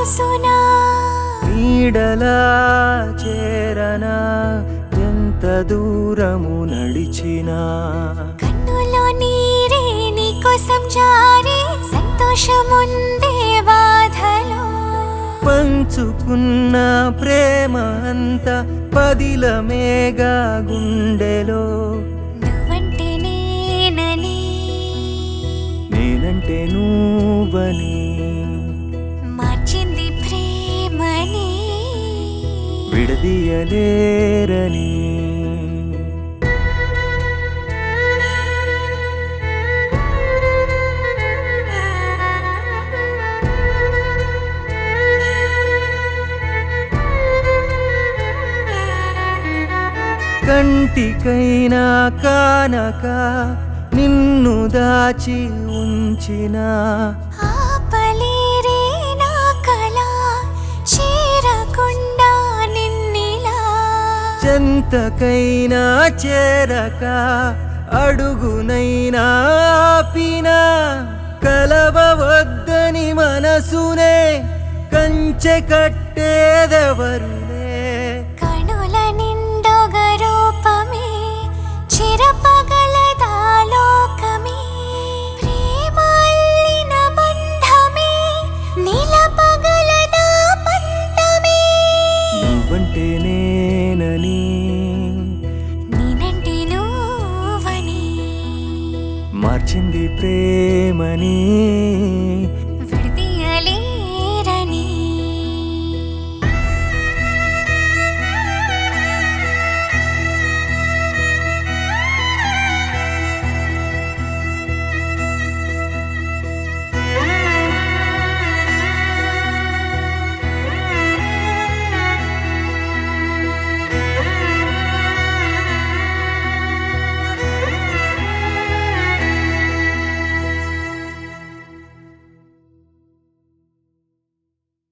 మనసునా నీడలా చేరనా ఎంత దూరము నడిచినా కన్నులో నీరే నీకోసం జారే సంతోషముందే బాధలో పంచుకున్న ప్రేమ అంత పదిలమేగా గుండెలో నువ్వంటే నేనని నేనంటే నువ్వని మార్చింది ప్రేమని విడదీయలేరని కంటికైనా కానక నిన్ను దాచి ఉంచిన ఆపలేరే నా కళ చేరకుండా నిన్నిలా చెంతకైనా చేరక అడుగునైనా ఆపిన కలవవద్దని మనసునే కంచె కట్టేదెవరులే కణుల నిండొగ రూపమే చిరపగలదా లోకమే ప్రేమ అల్లిన బంధమే నిలపగలదా పంతమే నువ్వంటే నేనని నేనంటే నువ్వని మార్చింది ప్రేమని